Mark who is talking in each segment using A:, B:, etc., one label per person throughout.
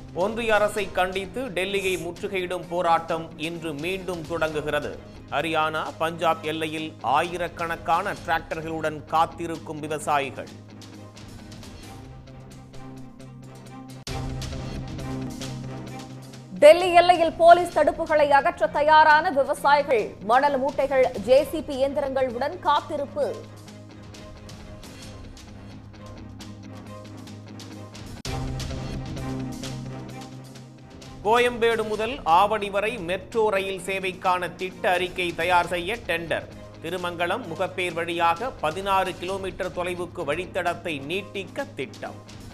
A: ஒன்றிய அரசை கண்டித்து டெல்லியை முற்றுகையிடும் போராட்டம் இன்று மீண்டும் தொடங்குகிறது ஹரியானா பஞ்சாப் எல்லையில் ஆயிரக்கணக்கான டிராக்டர்களுடன் காத்திருக்கும் விவசாயிகள்
B: டெல்லி எல்லையில் போலீஸ் தடுப்புகளை அகற்ற தயாரான விவசாயிகள் மணல் மூட்டைகள் ஜேசிபி இயந்திரங்களுடன் காத்திருப்பு
A: கோயம்பேடு முதல் ஆவடி வரை மெட்ரோ ரயில் சேவைக்கான திட்ட அறிக்கை தயார் செய்ய டெண்டர் திருமங்கலம் முகப்பேர் வழியாக பதினாறு கிலோமீட்டர் தொலைவுக்கு வழித்தடத்தை நீட்டிக்க திட்டம்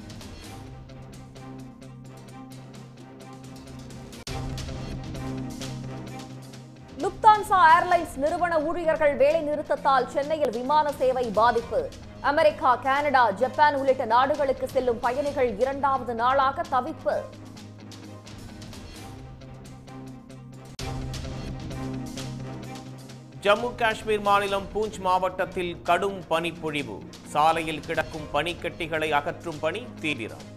B: லுப்தான்சா ஏர்லைன்ஸ் நிறுவன ஊழியர்கள் வேலை நிறுத்தத்தால் சென்னையில் விமான சேவை பாதிப்பு அமெரிக்கா கனடா ஜப்பான் உள்ளிட்ட நாடுகளுக்கு செல்லும் பயணிகள் இரண்டாவது நாளாக தவிப்பு
A: ஜம்மு காஷ்மீர் மாநிலம் பூஞ்ச் மாவட்டத்தில் கடும் பனிப்பொழிவு சாலையில் கிடக்கும் பனிக்கட்டிகளை அகற்றும் பணி தீவிரம்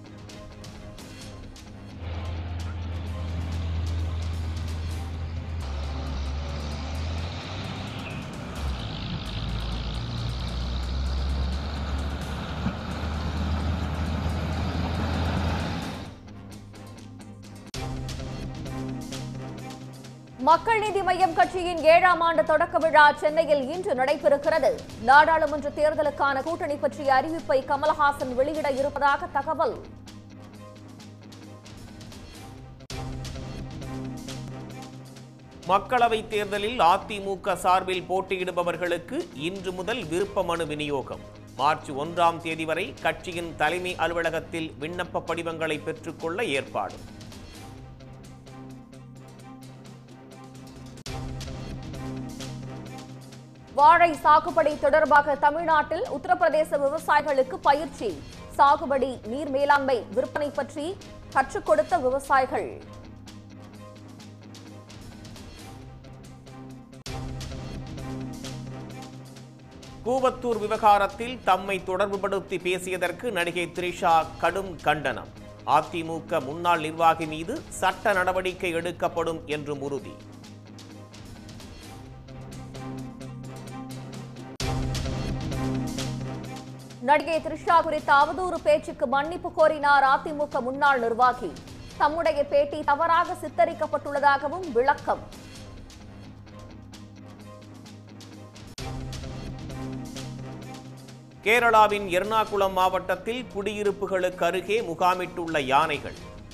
B: மக்கள் நீதி மய்யம் கட்சியின் ஏழாம் ஆண்டு தொடக்க விழா சென்னையில் இன்று நடைபெறுகிறது நாடாளுமன்ற தேர்தலுக்கான கூட்டணி பற்றிய அறிவிப்பை கமலஹாசன் வெளியிட இருப்பதாக தகவல்
A: மக்களவைத் தேர்தலில் அதிமுக சார்பில் போட்டியிடுபவர்களுக்கு இன்று முதல் விருப்ப மனு விநியோகம் மார்ச் ஒன்றாம் தேதி வரை கட்சியின் தலைமை அலுவலகத்தில் விண்ணப்ப படிவங்களை பெற்றுக்கொள்ள ஏற்பாடு
B: வாழை சாகுபடி தொடர்பாக தமிழ்நாட்டில் உத்தரப்பிரதேச விவசாயிகளுக்கு பயிற்சி சாகுபடி நீர் மேலாண்மை விற்பனை பற்றி கற்றுக் கொடுத்த விவசாயிகள்
A: கூவத்தூர் விவகாரத்தில் தம்மை தொடர்புபடுத்தி பேசியதற்கு நடிகை த்ரிஷா கடும் கண்டனம் அதிமுக முன்னாள் நிர்வாகி மீது சட்ட நடவடிக்கை எடுக்கப்படும் என்றும் உறுதி
B: நடிகை த்ரிஷா குறித்த அவதூறு பேச்சுக்கு மன்னிப்பு கோரினார் அதிமுக முன்னாள் நிர்வாகி தம்முடைய பேட்டி தவறாக சித்தரிக்கப்பட்டுள்ளதாகவும் விளக்கம்
A: கேரளாவின் எர்ணாகுளம் மாவட்டத்தில் குடியிருப்புகளுக்கு அருகே முகாமிட்டுள்ள யானைகள்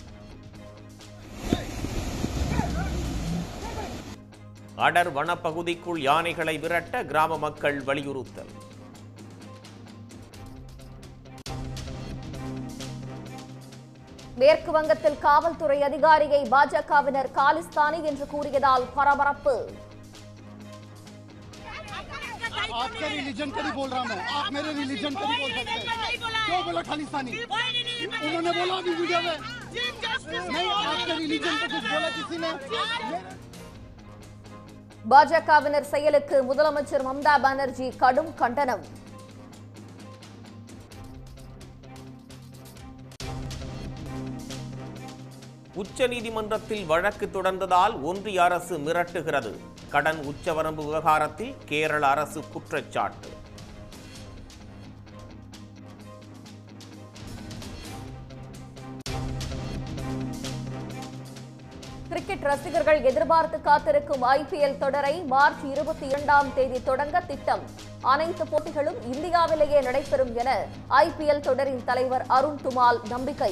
A: அடர் வனப்பகுதிக்குள் யானைகளை விரட்ட கிராம மக்கள் வலியுறுத்தல்
B: மேற்கு வங்கத்தில் காவல்துறை அதிகாரியை பாஜகவினர் காலிஸ்தானி என்று கூறியதால் பரபரப்பு
C: आपके रिलीजन का नहीं बोल रहा मैं आप मेरे रिलीजन का नहीं बोल सकते क्यों बोला खालिस्तानी उन्होंने बोला अभी वीडियो में नहीं आपके रिलीजन को कुछ बोला किसी ने
B: பாஜகவினர் செயலுக்கு முதலமைச்சர் மம்தா பானர்ஜி கடும் கண்டனம்
A: உச்சநீதிமன்றத்தில் வழக்கு தொடர்ந்ததால் ஒன்றிய அரசு மிரட்டுகிறது கடன் உச்சவரம்பு விவகாரத்தில் கேரள அரசு குற்றச்சாட்டு
B: கிரிக்கெட் ரசிகர்கள் எதிர்பார்த்து காத்திருக்கும் ஐபிஎல் தொடரை மார்ச் இருபத்தி இரண்டாம் தேதி தொடங்க திட்டம் அனைத்து போட்டிகளும் இந்தியாவிலேயே நடைபெறும் என ஐபிஎல் தொடரின் தலைவர் அருண் துமால் நம்பிக்கை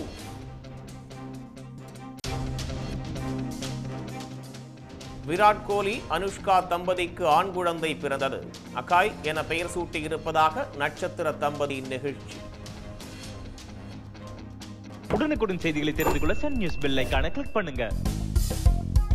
A: விராட் கோலி அனுஷ்கா தம்பதிக்கு ஆண் குழந்தை பிறந்தது அகாய் என பெயர் சூட்டியிருப்பதாக நட்சத்திர தம்பதி நிகழ்ச்சி
D: உடனுக்குடன் செய்திகளை தெரிந்து கொள்ள சன் நியூஸ் பெல் ஐகானை கிளிக் பண்ணுங்க